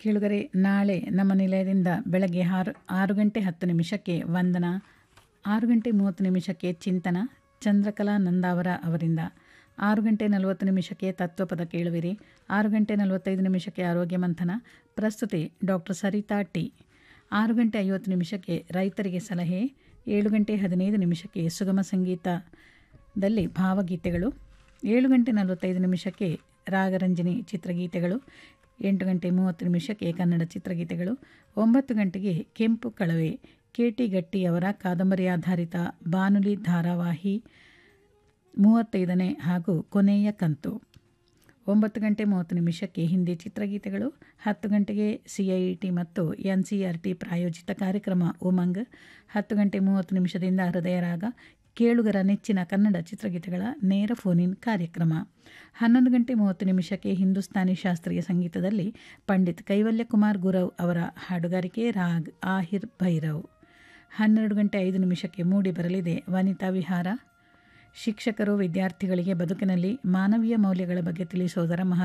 ಕೇಳುಗರೆ ನಾಳೆ ನಮ್ಮ ನಿಲಯದಿಂದ ಬೆಳಗ್ಗೆ ಆರು ಆರು ಗಂಟೆ ಹತ್ತು ನಿಮಿಷಕ್ಕೆ ವಂದನ ಆರು ಗಂಟೆ ಮೂವತ್ತು ನಿಮಿಷಕ್ಕೆ ಚಿಂತನ ಚಂದ್ರಕಲಾ ನಂದಾವರ ಅವರಿಂದ ಆರು ಗಂಟೆ ನಲವತ್ತು ನಿಮಿಷಕ್ಕೆ ತತ್ವಪದ ಕೇಳುವಿರಿ ಆರು ಗಂಟೆ ನಲವತ್ತೈದು ನಿಮಿಷಕ್ಕೆ ಆರೋಗ್ಯ ಮಂಥನ ಪ್ರಸ್ತುತಿ ಡಾಕ್ಟರ್ ಸರಿತಾ ಟಿ ಆರು ಗಂಟೆ ಐವತ್ತು ನಿಮಿಷಕ್ಕೆ ರೈತರಿಗೆ ಸಲಹೆ ಏಳು ಗಂಟೆ ಹದಿನೈದು ನಿಮಿಷಕ್ಕೆ ಸುಗಮ ಸಂಗೀತದಲ್ಲಿ ಭಾವಗೀತೆಗಳು ಏಳು ಗಂಟೆ ನಲವತ್ತೈದು ನಿಮಿಷಕ್ಕೆ ರಾಗರಂಜನಿ ಚಿತ್ರಗೀತೆಗಳು ಎಂಟು ಗಂಟೆ ಮೂವತ್ತು ನಿಮಿಷಕ್ಕೆ ಕನ್ನಡ ಚಿತ್ರಗೀತೆಗಳು ಒಂಬತ್ತು ಗಂಟೆಗೆ ಕೆಂಪು ಕಳವೆ ಕೆ ಟಿ ಗಟ್ಟಿಯವರ ಕಾದಂಬರಿ ಆಧಾರಿತ ಬಾನುಲಿ ಧಾರಾವಾಹಿ ಮೂವತ್ತೈದನೇ ಹಾಗೂ ಕೊನೆಯ ಕಂತು ಒಂಬತ್ತು ಗಂಟೆ ಮೂವತ್ತು ನಿಮಿಷಕ್ಕೆ ಹಿಂದಿ ಚಿತ್ರಗೀತೆಗಳು ಹತ್ತು ಗಂಟೆಗೆ ಸಿ ಐ ಟಿ ಮತ್ತು ಎನ್ ಸಿ ಆರ್ ಟಿ ಪ್ರಾಯೋಜಿತ ಕಾರ್ಯಕ್ರಮ ಉಮಂಗ್ ಹತ್ತು ಗಂಟೆ ಮೂವತ್ತು ನಿಮಿಷದಿಂದ ಹೃದಯ ರಾಗ ಕೇಳುಗರ ನೆಚ್ಚಿನ ಕನ್ನಡ ಚಿತ್ರಗೀತೆಗಳ ನೇರ ಫೋನಿನ್ ಕಾರ್ಯಕ್ರಮ ಹನ್ನೊಂದು ಗಂಟೆ ಮೂವತ್ತು ನಿಮಿಷಕ್ಕೆ ಹಿಂದೂಸ್ತಾನಿ ಶಾಸ್ತ್ರೀಯ ಸಂಗೀತದಲ್ಲಿ ಪಂಡಿತ್ ಕೈವಲ್ಯ ಕುಮಾರ್ ಗುರವ್ ಅವರ ಹಾಡುಗಾರಿಕೆ ರಾಗ್ ಆಹಿರ್ ಭೈರವ್ ಹನ್ನೆರಡು ಗಂಟೆ ಐದು ನಿಮಿಷಕ್ಕೆ ಮೂಡಿ ಬರಲಿದೆ ವನಿತಾ ವಿಹಾರ ಶಿಕ್ಷಕರು ವಿದ್ಯಾರ್ಥಿಗಳಿಗೆ ಬದುಕಿನಲ್ಲಿ ಮಾನವೀಯ ಮೌಲ್ಯಗಳ ಬಗ್ಗೆ ತಿಳಿಸುವುದರ ಮಹತ್ವ